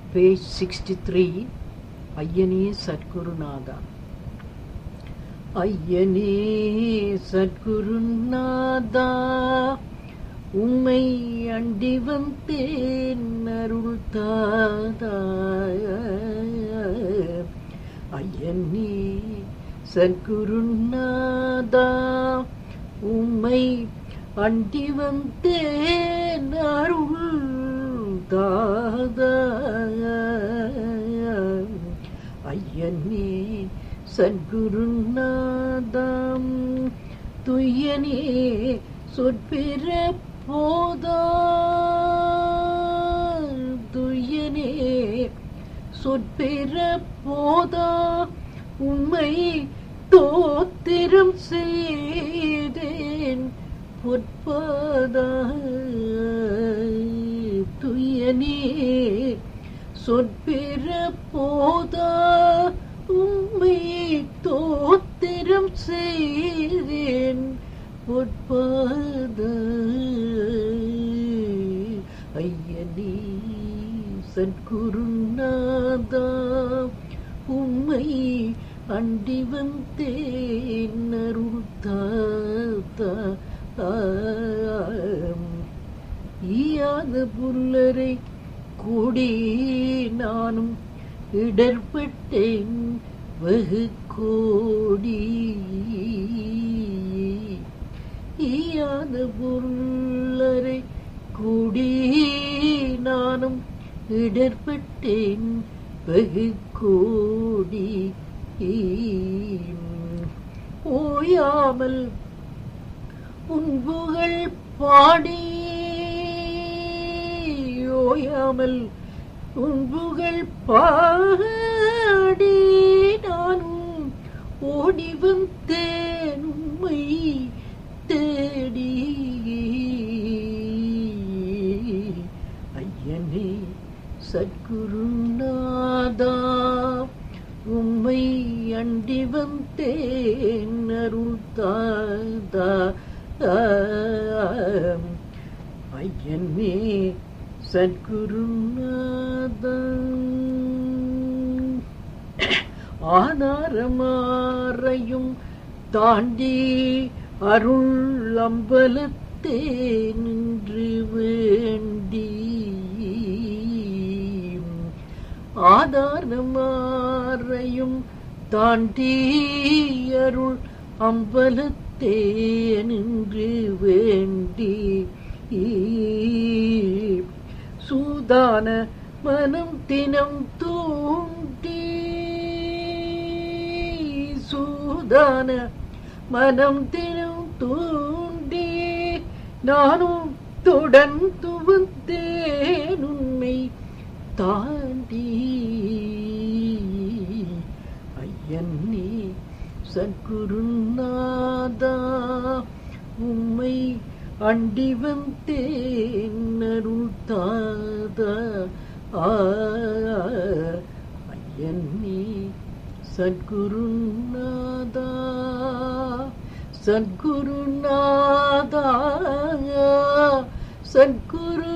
page sixty three ஐயனே சத்குருநாதா ஐயனே சத்குருநாதா உம்மை அண்டி வந்தேன் அருள் தாதா ஐயனே சத்குருநாதா உம்மை அண்டி வந்தேன் அருள் தாதா ஐயனே சத்குருநாதம் துய்யனே சொற்பிற போதா துய்யனே சொற்பிற போதா உண்மை தோத்திரம் செய்தேன் பொற்பதா துயனே சொற்பிற போதா உண்மை தோத்திரம் செய்தேன் பொற்பத ஐயனே சத்குருநாதா உம்மை அண்டி வந்தேன் அருள் தாத்தா ஈயாத புல்லரை கூடி நானும் இடர்பட்டேன் வெகு கோடி ஈயாத புல்லரை கூடி நானும் இடர்பட்டேன் வெகு கோடி ஓயாமல் உன் புகழ் பாடி ஓயாமல் உன் புகழ் பாடி நானும் ஓடி வந்தேன் உண்மை தேடி ஐயனே சத்குருநாதா உம்மை அண்டி வந்தேன் அருள் தாதா ஐயனே சத்குருநாதம் ஆதாரமாறையும் தாண்டி அருள் அம்பலத்தே நின்று வேண்டி ஆதாரமாறையும் தாண்டி அருள் அம்பலத்தே நின்று வேண்டி சூதான மனம் தினம் தூண்டி சூதான மனம் தினம் தூண்டி நானும் தொடர்ந்து வந்தேன் உண்மை தாண்டி ஐயன்னே சத்குருநாதா உம்மை அண்டி வந்தேன் அருள் தாதா ஐயன்னே சத்குருநாதா சத்குருநாதா சத்குரு